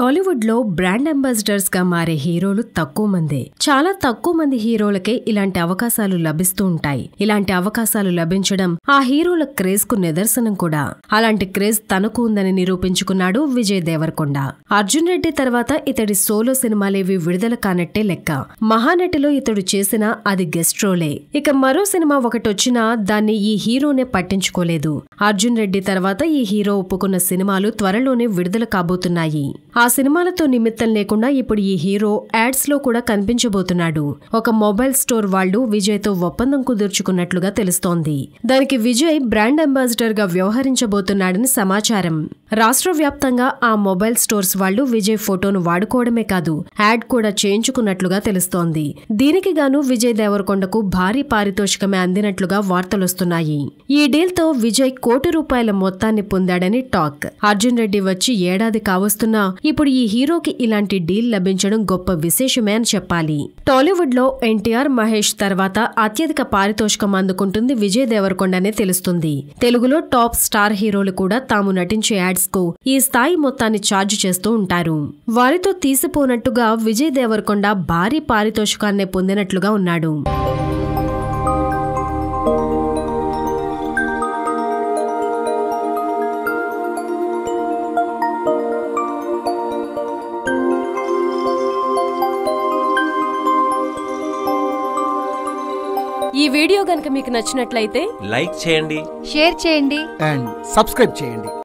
టాలీవుడ్ లో brand ambassadors గా మారే హీరోలు తక్కువ మందే చాలా తక్కువ మంది హీరోలకే ఇలాంటి అవకాశాలు లభిస్తూ ఉంటాయి ఇలాంటి అవకాశాలు లభించడం ఆ హీరోల క్రేజ్ కు నిదర్శనం కూడా అలాంటి క్రేజ్ తనకు ఉందని నిరూపించుకున్నాడు విజయ్ దేవరకొండ అర్జున్ రెడ్డి తర్వాత ఇతడి సోలో సినిమాలేవి విడుదల కానట్టే లెక్క మహానటిలో ఇతడు చేసిన అది గెస్ట్ రోలే ఇక మరో సినిమా ఒకటొచ్చినా దాన్ని ఈ హీరోనే పట్టించుకోలేదు అర్జున్ రెడ్డి తర్వాత ఈ హీరో ఒప్పుకున్న సినిమాలు త్వరలోనే విడుదల కాబోతున్నాయి ఆ సినిమాలతో నిమిత్తం లేకుండా ఇప్పుడు ఈ హీరో యాడ్స్ లో కూడా కనిపించబోతున్నాడు ఒక మొబైల్ స్టోర్ వాళ్ళు విజయ్ తో ఒప్పందం కుదుర్చుకున్నట్లుగా తెలుస్తోంది దానికి విజయ్ బ్రాండ్ అంబాసిడర్ గా వ్యవహరించబోతున్నాడని సమాచారం రాష్ట్ర వ్యాప్తంగా ఆ మొబైల్ స్టోర్స్ వాళ్ళు విజయ్ ఫోటోను వాడుకోవడమే కాదు యాడ్ కూడా చేయించుకున్నట్లుగా తెలుస్తోంది దీనికి గాను విజయ్ దేవరకొండకు భారీ పారితోషికమే అందినట్లుగా వార్తలొస్తున్నాయి ఈ డీల్ తో విజయ్ కోటి రూపాయల మొత్తాన్ని పొందాడని టాక్ అర్జున్ రెడ్డి వచ్చి ఏడాది కావస్తున్నా ఇప్పుడు ఈ హీరోకి ఇలాంటి డీల్ లభించడం గొప్ప విశేషమే అని చెప్పాలి టాలీవుడ్ లో ఎన్టీఆర్ మహేష్ తర్వాత అత్యధిక పారితోషికం అందుకుంటుంది విజయ్ దేవరకొండనే తెలుస్తుంది తెలుగులో టాప్ స్టార్ హీరోలు కూడా తాము నటించే యాడ్స్ కు ఈ స్థాయి మొత్తాన్ని ఛార్జ్ చేస్తూ ఉంటారు వారితో తీసిపోనట్టుగా విజయ్ దేవరకొండ భారీ పారితోషికాన్నే పొందినట్లుగా ఉన్నాడు ఈ వీడియో గనుక మీకు నచ్చినట్లయితే లైక్ చేయండి షేర్ చేయండి అండ్ సబ్స్క్రైబ్ చేయండి